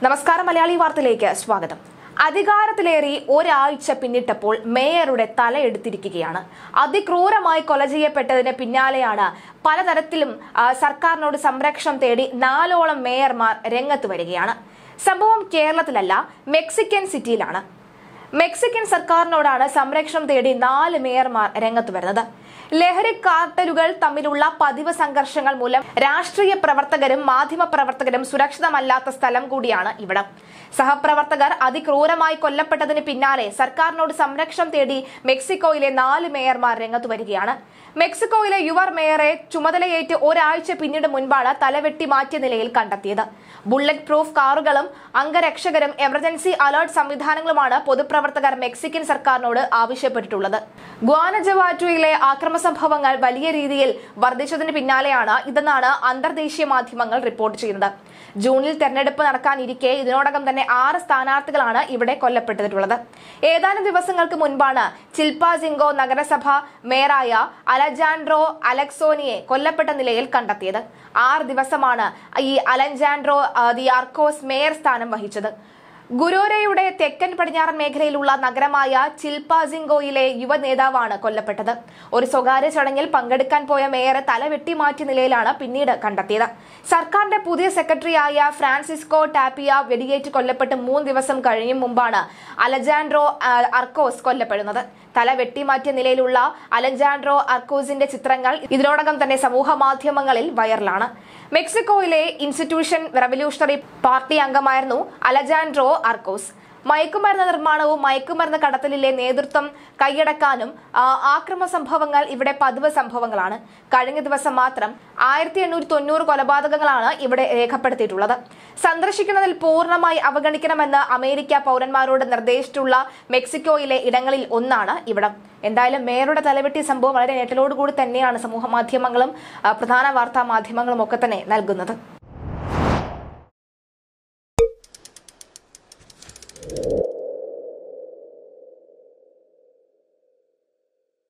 നമസ്കാരം മലയാളി വാർത്തയിലേക്ക് സ്വാഗതം അധികാരത്തിലേറി ഒരാഴ്ച പിന്നിട്ടപ്പോൾ മേയറുടെ തലയെടുത്തിരിക്കുകയാണ് അതിക്രൂരമായി കൊല ചെയ്യപ്പെട്ടതിന് പിന്നാലെയാണ് പലതരത്തിലും ആ, സർക്കാരിനോട് സംരക്ഷണം തേടി നാലോളം മേയർമാർ രംഗത്ത് വരികയാണ് സംഭവം കേരളത്തിലല്ല മെക്സിക്കൻ സിറ്റിയിലാണ് മെക്സിക്കൻ സർക്കാരിനോടാണ് സംരക്ഷണം തേടി നാല് മേയർമാർ രംഗത്ത് വരുന്നത് ലഹരി കാർട്ടലുകൾ തമ്മിലുള്ള പതിവ് സംഘർഷങ്ങൾ മൂലം രാഷ്ട്രീയ പ്രവർത്തകരും മാധ്യമ പ്രവർത്തകരും സുരക്ഷിതമല്ലാത്ത സ്ഥലം കൂടിയാണ് ഇവിടം സഹപ്രവർത്തകർ അതിക്രൂരമായി കൊല്ലപ്പെട്ടതിന് പിന്നാലെ സർക്കാരിനോട് സംരക്ഷണം തേടി മെക്സിക്കോയിലെ നാല് മേയർമാർ രംഗത്ത് വരികയാണ് മെക്സിക്കോയിലെ യുവർ മേയറെ ചുമതലയേറ്റ് ഒരാഴ്ച പിന്നീട് മുൻപാണ് തലവെട്ടി മാറ്റിയ നിലയിൽ കണ്ടെത്തിയത് ബുള്ളറ്റ് പ്രൂഫ് കാറുകളും അംഗരക്ഷകരും എമർജൻസി അലർട്ട് സംവിധാനങ്ങളുമാണ് പൊതുപ്രവർത്തകർ മെക്സിക്കൻ സർക്കാരിനോട് ആവശ്യപ്പെട്ടിട്ടുള്ളത് ഗ്വാനജവാറ്റുയിലെ ആക്രമ സംഭവങ്ങൾ വലിയ രീതിയിൽ വർദ്ധിച്ചതിന് പിന്നാലെയാണ് ഇതെന്നാണ് അന്തർദേശീയ മാധ്യമങ്ങൾ റിപ്പോർട്ട് ചെയ്യുന്നത് ജൂണിൽ തെരഞ്ഞെടുപ്പ് നടക്കാനിരിക്കെ ഇതിനോടകം തന്നെ ആറ് സ്ഥാനാർത്ഥികളാണ് ഇവിടെ കൊല്ലപ്പെട്ടിട്ടുള്ളത് ഏതാനും ദിവസങ്ങൾക്ക് മുൻപാണ് ചിൽപാസിംഗോ നഗരസഭ മേയറായ അലജാൻഡ്രോ അലക്സോനിയെ കൊല്ലപ്പെട്ട നിലയിൽ കണ്ടെത്തിയത് ആറ് ദിവസമാണ് ഈ അലജാൻഡ്രോ ആ, ദി ആർക്കോസ് മേയർ സ്ഥാനം വഹിച്ചത് ഗുരോരയുടെ തെക്കൻ പടിഞ്ഞാറൻ മേഖലയിലുള്ള നഗരമായ ചിൽപാസിംഗോയിലെ യുവ നേതാവാണ് കൊല്ലപ്പെട്ടത് ഒരു സ്വകാര്യ ചടങ്ങിൽ പങ്കെടുക്കാൻ പോയ മേയറെ തല വെട്ടിമാറ്റിയ നിലയിലാണ് പിന്നീട് കണ്ടെത്തിയത് സർക്കാരിന്റെ പുതിയ സെക്രട്ടറിയായ ഫ്രാൻസിസ്കോ ടാപ്പിയ വെടിയേറ്റ് കൊല്ലപ്പെട്ട് മൂന്ന് ദിവസം കഴിഞ്ഞും മുമ്പാണ് അലജാൻഡ്രോ ആ, അർക്കോസ് കൊല്ലപ്പെടുന്നത് തല വെട്ടിമാറ്റിയ നിലയിലുള്ള അലജാൻഡ്രോ അർക്കോസിന്റെ ചിത്രങ്ങൾ ഇതിനോടകം തന്നെ സമൂഹ മാധ്യമങ്ങളിൽ വൈറലാണ് മെക്സിക്കോയിലെ ഇൻസ്റ്റിറ്റ്യൂഷൻ റവല്യൂഷണറി പാർട്ടി അംഗമായിരുന്നു അലജാൻഡ്രോ അർക്കോസ് മയക്കുമരുന്ന് നിർമ്മാണവും മയക്കുമരുന്ന് കടത്തലിലെ നേതൃത്വം കൈയടക്കാനും ആ, ആക്രമ സംഭവങ്ങൾ ഇവിടെ പതിവ് സംഭവങ്ങളാണ് കഴിഞ്ഞ ദിവസം മാത്രം ആയിരത്തി എണ്ണൂറ്റി തൊണ്ണൂറ് കൊലപാതകങ്ങളാണ് ഇവിടെ രേഖപ്പെടുത്തിയിട്ടുള്ളത് സന്ദർശിക്കുന്നതിൽ പൂർണ്ണമായി അവഗണിക്കണമെന്ന് അമേരിക്ക പൗരന്മാരോട് നിർദ്ദേശിച്ചിട്ടുള്ള മെക്സിക്കോയിലെ ഇടങ്ങളിൽ ഒന്നാണ് ഇവിടം എന്തായാലും മേയറുടെ തലവെട്ടിയ സംഭവം വളരെ ഞെട്ടലോടുകൂടി തന്നെയാണ് സമൂഹ മാധ്യമങ്ങളും ആ, പ്രധാന വാർത്താ മാധ്യമങ്ങളും ഒക്കെ തന്നെ നൽകുന്നത്